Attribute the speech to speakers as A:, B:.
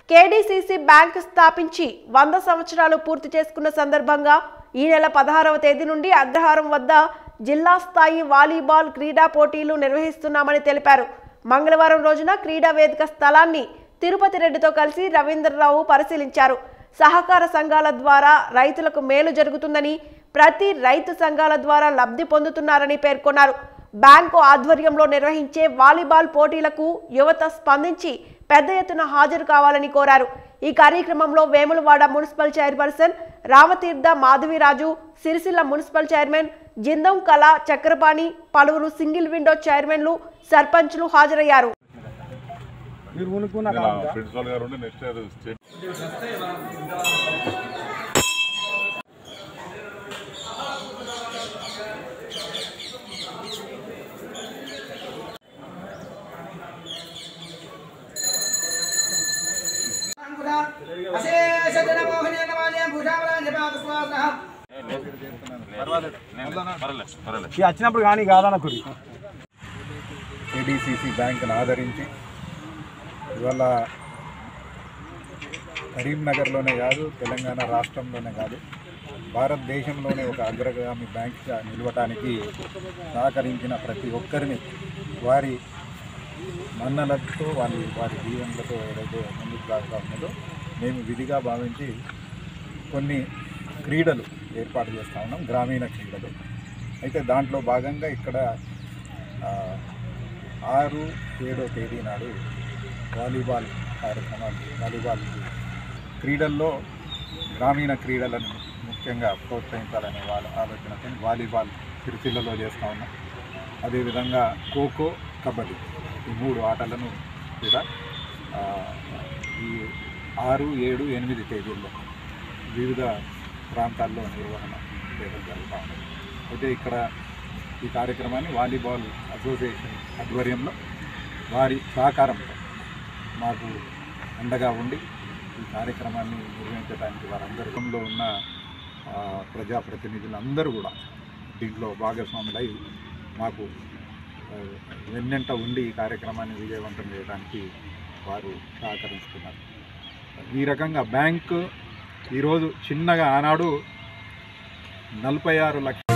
A: KDCC bank స్థాపించి వంద సంవత్సరాలు పూర్తి చేసుకున్న సందర్భంగా ఈ నెల పదహారవ తేదీ నుండి అగ్రహారం వద్ద జిల్లా స్థాయి వాలీబాల్ క్రీడా పోటీలు నిర్వహిస్తున్నామని తెలిపారు మంగళవారం రోజున క్రీడా వేదిక స్థలాన్ని తిరుపతి రెడ్డితో కలిసి రవీంద్రరావు పరిశీలించారు సహకార సంఘాల ద్వారా రైతులకు మేలు జరుగుతుందని ప్రతి రైతు సంఘాల ద్వారా లబ్ధి పొందుతున్నారని పేర్కొన్నారు బ్యాంకు ఆధ్వర్యంలో నిర్వహించే వాలీబాల్ పోటీలకు యువత స్పందించి పెద్ద ఎత్తున హాజరు కావాలని కోరారు ఈ కార్యక్రమంలో Vemulawada municipal chairperson Ramatheertha Madhaviraju Sircilla municipal chairman Jindam Kala Chakrapani పలువురు సింగిల్ విండో చైర్మన్లు సర్పంచ్లు హాజరయ్యారు
B: మీరు ఉనుకున్న
C: ప్రిన్సిపల్ గారు ఉండి నెక్స్ట్ ఇయర్ స్టేట్
B: ఈ వచ్చినప్పుడు కానీ కాదనకుడి
D: ఏడీసీసీ బ్యాంకును ఆదరించి ఇవాళ కరీంనగర్లోనే కాదు తెలంగాణ రాష్ట్రంలోనే కాదు భారతదేశంలోనే ఒక అగ్రగామి బ్యాంక్గా నిలవటానికి సహకరించిన ప్రతి ఒక్కరిని వారి మన్నలతో వారి వారి దీవెనలతో ఏదైతే ముందుకు సాగుతా ఉన్నదో మేము విధిగా భావించి కొన్ని క్రీడలు ఏర్పాటు చేస్తూ ఉన్నాం గ్రామీణ క్రీడలు అయితే దాంట్లో భాగంగా ఇక్కడ ఆ, ఆరు ఏడో తేదీ నాడు వాలీబాల్ కార్యక్రమాలు వాలీబాల్ క్రీడల్లో గ్రామీణ క్రీడలను ముఖ్యంగా ప్రోత్సహించాలనే వాళ్ళ ఆలోచనతో వాలీబాల్ సిరిసిల్లలో చేస్తూ ఉన్నాం అదేవిధంగా ఖోఖో కబడ్డీ ఈ మూడు ఆటలను కూడా ఆ, ఈ ఆరు ఏడు ఎనిమిది తేదీల్లో వివిధ ప్రాంతాల్లో నిర్వహణ చేయడం జరుగుతూ ఉంది అయితే ఇక్కడ ఈ కార్యక్రమాన్ని వాలీబాల్ అసోసియేషన్ ఆధ్వర్యంలో వారి సహకారంతో మాకు అండగా ఉండి ఈ కార్యక్రమాన్ని నిర్వహించడానికి వారందరిలో ఉన్న ఆ, ప్రజాప్రతినిధులందరూ కూడా దీంట్లో భాగస్వాములై మాకు ఆ, వెన్నెంట ఉండి ఈ కార్యక్రమాన్ని విజయవంతం చేయడానికి వారు సహకరిస్తున్నారు ఈ రకంగా బ్యాంకు ఈరోజు చిన్నగా ఆనాడు నలభై ఆరు లక్ష